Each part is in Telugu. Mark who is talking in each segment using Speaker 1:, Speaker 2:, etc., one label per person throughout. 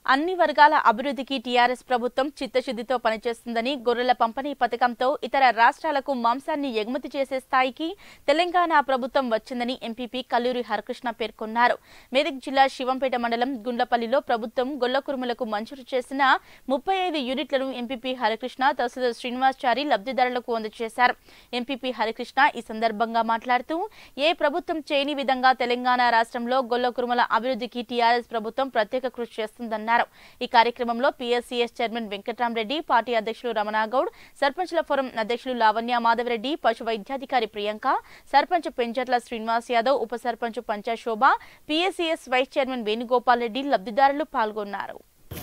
Speaker 1: అన్ని వర్గాల అభివృద్ధికి టీఆర్ఎస్ ప్రభుత్వం చిత్తశుద్ధితో పనిచేస్తుందని గొర్రెల పంపిణీ పథకంతో ఇతర రాష్ట్రాలకు మాంసాన్ని ఎగుమతి చేసే స్థాయికి తెలంగాణ ప్రభుత్వం వచ్చిందని ఎంపీపీ కల్లూరి హరకృష్ణ పేర్కొన్నారు మెదక్ జిల్లా శివంపేట మండలం గుండ్లపల్లిలో ప్రభుత్వం గొల్లకురుములకు మంజూరు చేసిన ముప్పై ఐదు యూనిట్లను ఎంపీపీ హరికృష్ణ తహసీల్దార్ శ్రీనివాసచారి లబ్ధిదారులకు అందజేశారు ఎంపీపీ హరికృష్ణ ఈ సందర్భంగా మాట్లాడుతూ ఏ ప్రభుత్వం చేయని విధంగా తెలంగాణ రాష్ట్రంలో గొల్లకురుమల అభివృద్ధికి టీఆర్ఎస్ ప్రభుత్వం ప్రత్యేక కృషి చేస్తుందన్నారు ఈ కార్యక్రమంలో పీఎస్సీఎస్ చైర్మన్ వెంకట్రామరెడ్డి పార్టీ అధ్యక్షులు రమణాగౌడ్ సర్పంచ్ల ఫోరం అధ్యక్షులు లావణ్య మాధవరెడ్డి పశు వైద్యాధికారి ప్రియాంక సర్పంచ్ పెంచట్ల శ్రీనివాస్ యాదవ్ ఉప సర్పంచ్ పంచా Shobha PSCS vice chairman Venugopal Reddy లబ్ధిదారులు పాల్గొన్నారు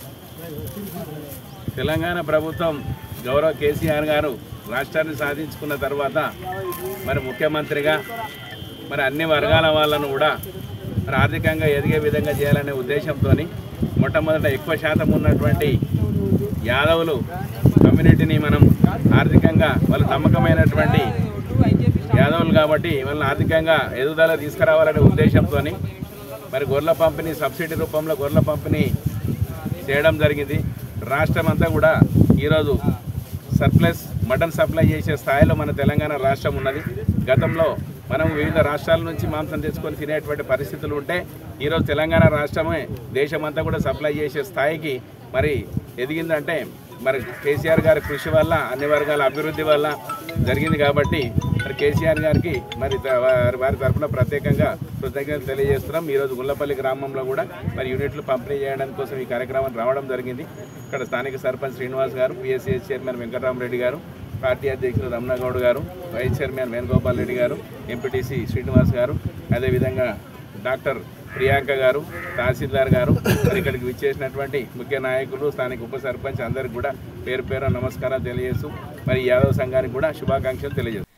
Speaker 2: తెలంగాణ ప్రభుత్వం గౌరవ కేసీఆర్ గారు రాష్ట్రాన్ని సాధించుకున్న తర్వాత మరి ముఖ్యమంత్రిగా మరి అన్ని వర్గాల వాళ్ళను కూడా మరి ఆర్థికంగా ఎదిగే విధంగా చేయాలనే ఉద్దేశంతో మొట్టమొదట ఎక్కువ శాతం ఉన్నటువంటి యాదవులు కమ్యూనిటీని మనం ఆర్థికంగా వాళ్ళు నమ్మకమైనటువంటి యాదవులు కాబట్టి వాళ్ళని ఆర్థికంగా ఎదుగుదల తీసుకురావాలనే ఉద్దేశంతో మరి గొర్రెల పంపిణీ సబ్సిడీ రూపంలో గొర్రెల పంపిణీ చేయడం జరిగింది రాష్ట్రం అంతా కూడా ఈరోజు సర్ప్లస్ మటన్ సప్లై చేసే స్థాయిలో మన తెలంగాణ రాష్ట్రం ఉన్నది గతంలో మనం వివిధ రాష్ట్రాల నుంచి మాంసం తెచ్చుకొని తినేటువంటి పరిస్థితులు ఉంటే ఈరోజు తెలంగాణ రాష్ట్రమే దేశమంతా కూడా సప్లై చేసే స్థాయికి మరి ఎదిగిందంటే మరి కేసీఆర్ గారి కృషి వల్ల అన్ని వర్గాల అభివృద్ధి వల్ల జరిగింది కాబట్టి మరి కేసీఆర్ గారికి మరి త- వారి వారి తరఫున ప్రత్యేకంగా కృతజ్ఞతలు తెలియజేస్తున్నాం ఈరోజు గుల్లపల్లి గ్రామంలో కూడా మరి యూనిట్లు పంపిణీ చేయడం కోసం ఈ కార్యక్రమం రావడం జరిగింది ఇక్కడ స్థానిక సర్పంచ్ శ్రీనివాస్ గారు పిఎస్సిఎస్ చైర్మన్ వెంకటరామరెడ్డి గారు పార్టీ అధ్యక్షులు రమణగౌడ్ గారు వైస్ చైర్మన్ వేణుగోపాల్ రెడ్డి గారు ఎంపీటీసీ శ్రీనివాస్ గారు అదేవిధంగా డాక్టర్ ప్రియాంక గారు తహసీల్దార్ గారు మరి ఇక్కడికి విచ్చేసినటువంటి ముఖ్య నాయకులు స్థానిక ఉప సర్పంచ్ అందరికి కూడా పేరు పేరు నమస్కారాలు తెలియజేస్తూ మరి యాదవ్ సంఘానికి కూడా శుభాకాంక్షలు తెలియజేస్తాం